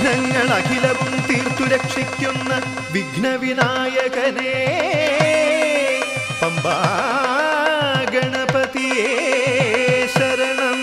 വിഘ്നങ്ങൾ അഖിലവും തീർത്തു രക്ഷിക്കുന്ന വിഘ്നവിനായകനേ പമ്പാ ഗണപതിയേ ശരണം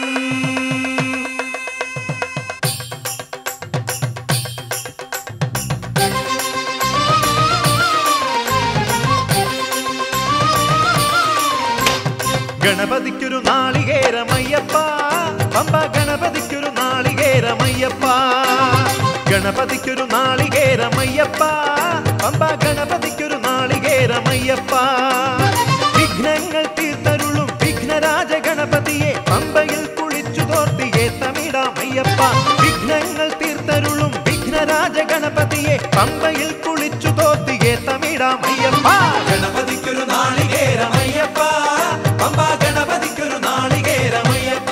ഗണപതിക്കൊരു നാളികേരമയ്യപ്പ പമ്പ ഗണപതിക്കൊരു നാളികേരമയ്യപ്പ ഗണപതിക്കൊരു നാളികേരമയ്യപ്പ പമ്പ ഗണപതിക്കൊരു നാളികേരമയ്യപ്പ വിഘ്നങ്ങൾ തീർത്തരുളും വിഘ്നരാജ ഗണപതിയെ പമ്പയിൽ കുളിച്ചു തോർത്തിയെ തമിഴാമയ്യപ്പ വിഘ്നങ്ങൾ തീർത്തരുളും വിഘ്നരാജ ഗണപതിയെ പമ്പയിൽ കുളിച്ചു തോർത്തിയെ തമിഴാമയ്യപ്പ ഗണപതിക്കൊരു നാളികേരമയ്യപ്പ പമ്പ ഗണപതിക്കൊരു നാളികേരമയ്യപ്പ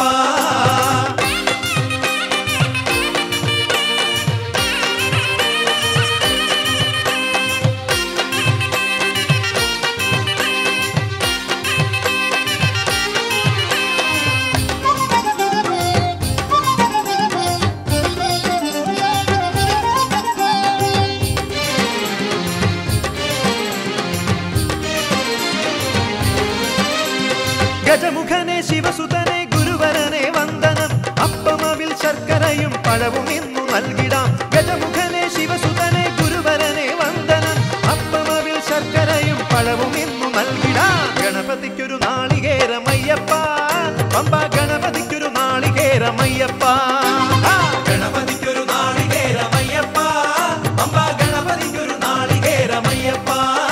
ഗജമുഖനെ ശിവസുതനെ ഗുരുവരനെ വന്ദനം അപ്പമവിൽ ശർക്കരയും പഴവും ഇന്നു നൽകിടാം ഗജമുഖനെ ശിവസുതനെ ഗുരുവരനെ വന്ദനം അപ്പമവിൽ ശർക്കരയും പഴവും ഇന്നു നൽകിടാം ഗണപതിക്കൊരു നാളികേരമയ്യപ്പ പമ്പ ഗണപതിക്കൊരു നാളികേരമയ്യപ്പ ആ, ഗണപതിക്കൊരു നാളികേരമയ്യപ്പ പമ്പ ഗണപതിക്കൊരു നാളികേരമയ്യപ്പ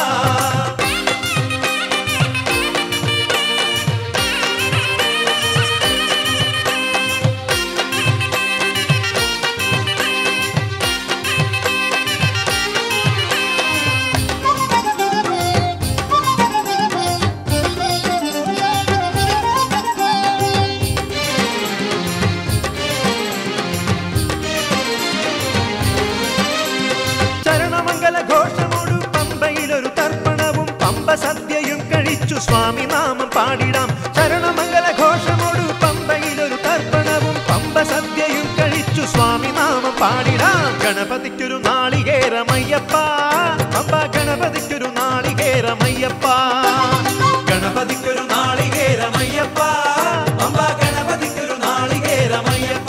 ചരണമംഗല ഘോഷമോടു പമ്പയിലൊരു തർപ്പണവും പമ്പ സദ്യയും കഴിച്ചു സ്വാമി നാമം പാടിടാം ചരണമംഗല ഘോഷമോടു പമ്പയിലൊരു തർപ്പണവും പമ്പ സദ്യയും കഴിച്ചു സ്വാമി നാമം പാടിടാം ഗണപതിക്കൊരു നാളികേരമയ്യപ്പ പമ്പ ഗണപതിക്കൊരു നാളികേരമയ്യപ്പ ഗണപതിക്കൊരു നാളികേരമയ്യപ്പ പമ്പ ഗണപതിക്കൊരു നാളികേരമയ്യപ്പ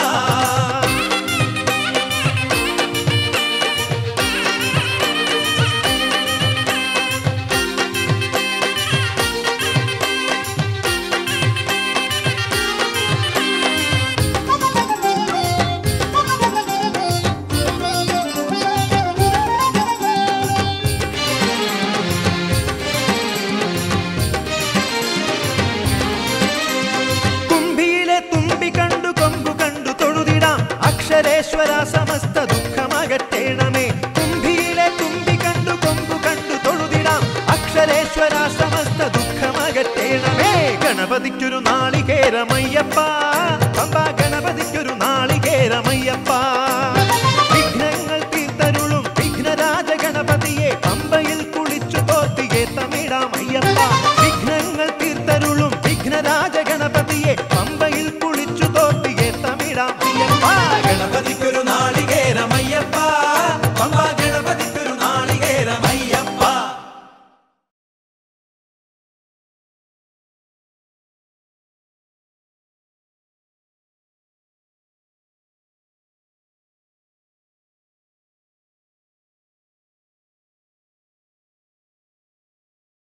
കുംഭിയിലെ തുമ്പി കണ്ടു കൊമ്പു കണ്ടു തൊഴുതിടാം അക്ഷരേശ്വര സമസ്ത ദുഃഖമകറ്റേണമേ കുംഭിയിലെ തുമ്പി കണ്ടു കൊമ്പു കണ്ടു തൊഴുതിടാം അക്ഷരേശ്വര സമസ്ത ദുഃഖമകറ്റേണമേ ഗണപതിക്കൊരു നാളികേരമയ്യപ്പ